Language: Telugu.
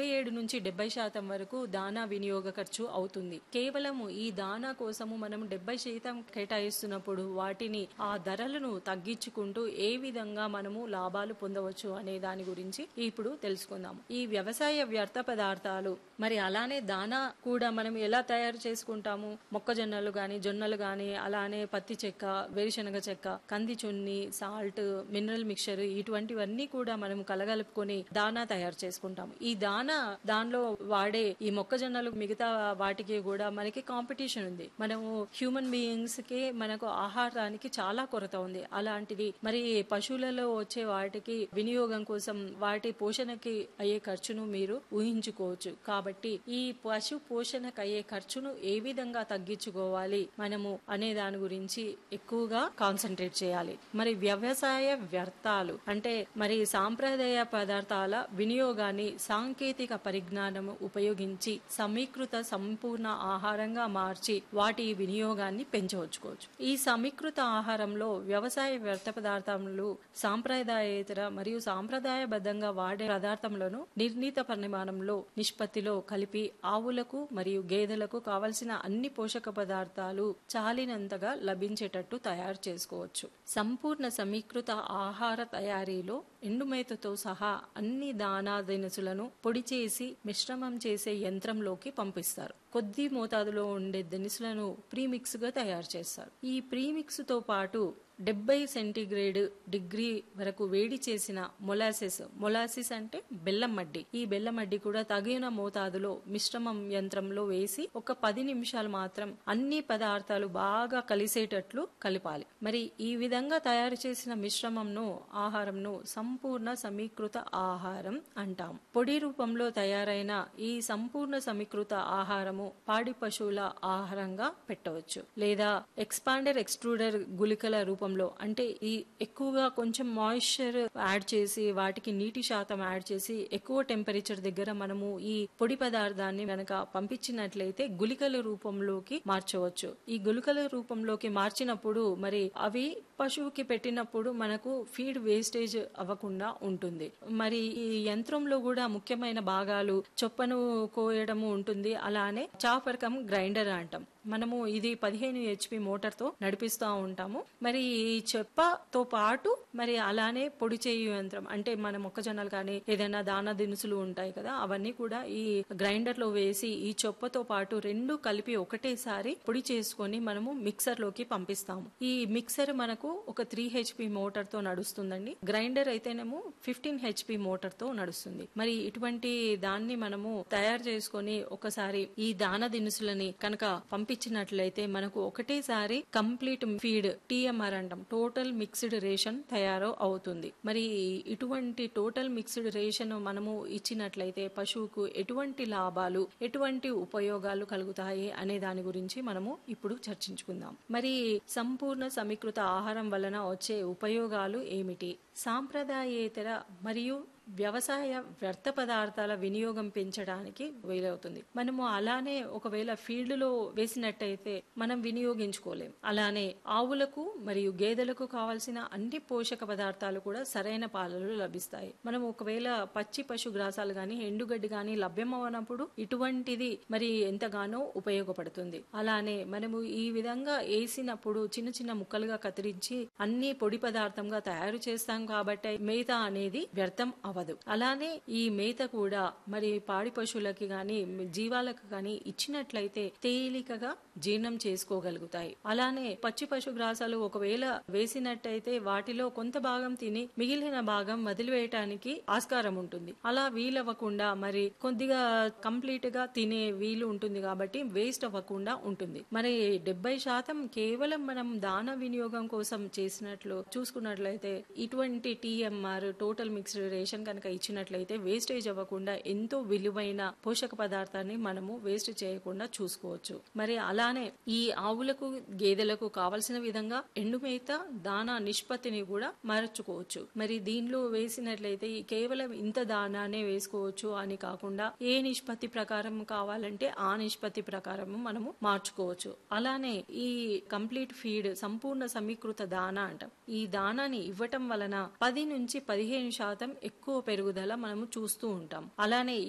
అరవై ఏడు నుంచి డెబ్బై శాతం వరకు దానా వినియోగ ఖర్చు అవుతుంది కేవలము ఈ దానా కోసము మనం డెబ్బై శాతం కేటాయిస్తున్నప్పుడు వాటిని ఆ ధరలను తగ్గించుకుంటూ ఏ విధంగా మనము లాభాలు పొందవచ్చు అనే దాని గురించి ఇప్పుడు తెలుసుకుందాం ఈ వ్యవసాయ వ్యర్థ పదార్థాలు మరి అలానే దానా కూడా మనం ఎలా తయారు చేసుకుంటాము మొక్కజొన్నలు గాని జొన్నలు గాని అలానే పత్తి చెక్క వేరుశనగ చెక్క కంది చున్ని సాల్ట్ మినరల్ మిక్చర్ ఇటువంటివన్నీ కూడా మనం కలగలుపుకొని దానా తయారు చేసుకుంటాము ఈ దానా దానిలో వాడే ఈ మొక్కజొన్నలు మిగతా వాటికి కూడా మనకి కాంపిటీషన్ ఉంది మనము హ్యూమన్ బీయింగ్స్ కి మనకు ఆహారానికి చాలా కొరత ఉంది అలాంటిది మరి పశువులలో వచ్చే వాటికి వినియోగం కోసం వాటి పోషణకి అయ్యే ఖర్చును మీరు ఊహించుకోవచ్చు కాబట్టి ఈ పశు పోషణకు అయ్యే ఖర్చును ఏ విధంగా తగ్గించుకోవాలి మనము అనే దాని గురించి ఎక్కువగా కాన్సన్ట్రేట్ చేయాలి మరి వ్యవసాయ వ్యర్థాలు అంటే మరి సాంప్రదాయ పదార్థాల వినియోగాన్ని సాంకేతిక పరిజ్ఞానము ఉపయోగించి సమీకృత సంపూర్ణ ఆహారంగా మార్చి వాటి వినియోగాన్ని పెంచవచ్చుకోవచ్చు ఈ సమీకృత ఆహారంలో వ్యవసాయ వ్యర్థ పదార్థములు సాంప్రదాయేతర మరియు సాంప్రదాయబద్ధంగా వాడే పదార్థములను నిర్ణీత పరిమాణంలో నిష్పత్తిలో కలిపి ఆవులకు మరియు గేదెలకు కావలసిన అన్ని పోషక పదార్థాలు చాలినంతగా లభించేటట్టు తయారు చేసుకోవచ్చు సంపూర్ణ సమీకృత ఆహార తయారీలో ఎండుమేతతో సహా అన్ని దానా దినుసులను పొడి చేసి మిశ్రమం చేసే యంత్రంలోకి పంపిస్తారు కొద్ది మోతాదులో ఉండే దినుసులను ప్రీమిక్స్ గా తయారు చేస్తారు ఈ ప్రీమిక్స్ తో పాటు డెబ్బై సెంటీగ్రేడ్ డిగ్రీ వరకు వేడి చేసిన మొలాసిస్ మొలాసిస్ అంటే బెల్లం మడ్డి ఈ బెల్లం మడ్డి కూడా తగిన మోతాదులో మిశ్రమం యంత్రంలో వేసి ఒక పది నిమిషాలు మాత్రం అన్ని పదార్థాలు బాగా కలిసేటట్లు కలపాలి మరి ఈ విధంగా తయారు చేసిన మిశ్రమంను ఆహారంను సంపూర్ణ సమీకృత ఆహారం అంటాం పొడి రూపంలో తయారైన ఈ సంపూర్ణ సమీకృత ఆహారము పాడి పశువుల ఆహారంగా పెట్టవచ్చు లేదా ఎక్స్పాండర్ ఎక్స్ట్రూడర్ గుళికల రూపంలో అంటే ఈ ఎక్కువగా కొంచెం మాయిశ్చర్ యాడ్ చేసి వాటికి నీటి శాతం యాడ్ చేసి ఎక్కువ టెంపరేచర్ దగ్గర మనము ఈ పొడి పదార్థాన్ని గనక పంపించినట్లయితే గుళికల రూపంలోకి మార్చవచ్చు ఈ గుళికల రూపంలోకి మార్చినప్పుడు మరి అవి పశువుకి పెట్టినప్పుడు మనకు ఫీడ్ వేస్టేజ్ అవ్వకుండా ఉంటుంది మరి ఈ యంత్రంలో కూడా ముఖ్యమైన భాగాలు చొప్పను కోయడము ఉంటుంది అలానే చాపర్ కమ్ గ్రైండర్ అంటాం మనము ఇది పదిహేను హెచ్పి మోటార్ తో నడిపిస్తూ ఉంటాము మరి ఈ చెప్పతో పాటు మరి అలానే పొడి చేయు యంత్రం అంటే మన మొక్కజొన్నలు కానీ ఏదైనా దాన దినుసులు ఉంటాయి కదా అవన్నీ కూడా ఈ గ్రైండర్ లో వేసి ఈ చొప్పతో పాటు రెండు కలిపి ఒకటేసారి పొడి చేసుకొని మనము మిక్సర్ లోకి పంపిస్తాము ఈ మిక్సర్ మనకు ఒక త్రీ హెచ్పి మోటార్ తో నడుస్తుందండి గ్రైండర్ అయితేనేమో ఫిఫ్టీన్ హెచ్పి మోటార్ తో నడుస్తుంది మరి ఇటువంటి దాన్ని మనము తయారు చేసుకొని ఒకసారి ఈ దాన దినుసులని కనుక పంపించినట్లయితే మనకు ఒకటేసారి కంప్లీట్ ఫీడ్ టీఎంఆర్ అంటాం టోటల్ మిక్స్డ్ రేషన్ తయారు అవుతుంది మరి ఇటువంటి టోటల్ మిక్స్డ్ రేషన్ మనము ఇచ్చినట్లయితే పశువుకు ఎటువంటి లాభాలు ఎటువంటి ఉపయోగాలు కలుగుతాయి అనే దాని గురించి మనము ఇప్పుడు చర్చించుకుందాం మరి సంపూర్ణ సమీకృత ఆహారం వలన వచ్చే ఉపయోగాలు ఏమిటి సాంప్రదాయేతర మరియు వ్యవసాయ వ్యర్థ పదార్థాల వినియోగం పెంచడానికి వీలవుతుంది మనము అలానే ఒకవేళ ఫీల్డ్ లో వేసినట్టయితే మనం వినియోగించుకోలేం అలానే ఆవులకు మరియు గేదెలకు కావాల్సిన అన్ని పోషక పదార్థాలు కూడా సరైన పాలలో లభిస్తాయి మనం ఒకవేళ పచ్చి పశు గ్రాసాలు గాని ఎండుగడ్డి గాని లభ్యమవనప్పుడు ఇటువంటిది మరి ఎంతగానో ఉపయోగపడుతుంది అలానే మనము ఈ విధంగా వేసినప్పుడు చిన్న చిన్న ముక్కలుగా కత్తిరించి అన్ని పొడి పదార్థంగా తయారు చేస్తాం కాబట్టి మేత అనేది వ్యర్థం అవ్వదు అలానే ఈ మేత కూడా మరి పాడి పశువులకి గాని జీవాలకు గాని ఇచ్చినట్లయితే తేలికగా జీర్ణం చేసుకోగలుగుతాయి అలానే పచ్చి పశు గ్రాసాలు ఒకవేళ వేసినట్టయితే వాటిలో కొంత భాగం తిని మిగిలిన భాగం వదిలివేయటానికి ఆస్కారం ఉంటుంది అలా వీలవ్వకుండా మరి కొద్దిగా కంప్లీట్ గా తినే వీలు ఉంటుంది కాబట్టి వేస్ట్ అవ్వకుండా ఉంటుంది మరి డెబ్బై శాతం కేవలం మనం దాన వినియోగం కోసం చేసినట్లు చూసుకున్నట్లయితే ఇటువంటి టీఎంఆర్ టోటల్ మిక్స్డ్ రేషన్ కనుక ఇచ్చినట్లయితే వేస్టేజ్ అవ్వకుండా ఎంతో విలువైన పోషక పదార్థాన్ని మనము వేస్ట్ చేయకుండా చూసుకోవచ్చు మరి అలానే ఈ ఆవులకు గేదెలకు కావలసిన విధంగా ఎండుమేత దానా నిష్పత్తిని కూడా మార్చుకోవచ్చు మరి దీనిలో వేసినట్లయితే ఈ కేవలం ఇంత దానానే వేసుకోవచ్చు అని కాకుండా ఏ నిష్పత్తి ప్రకారం కావాలంటే ఆ నిష్పత్తి ప్రకారం మనము మార్చుకోవచ్చు అలానే ఈ కంప్లీట్ ఫీడ్ సంపూర్ణ సమీకృత దానా అంటాం ఈ దానాని ఇవ్వటం వలన పది నుంచి పదిహేను శాతం ఎక్కువ పెరుగుదల మనము చూస్తూ ఉంటాం అలానే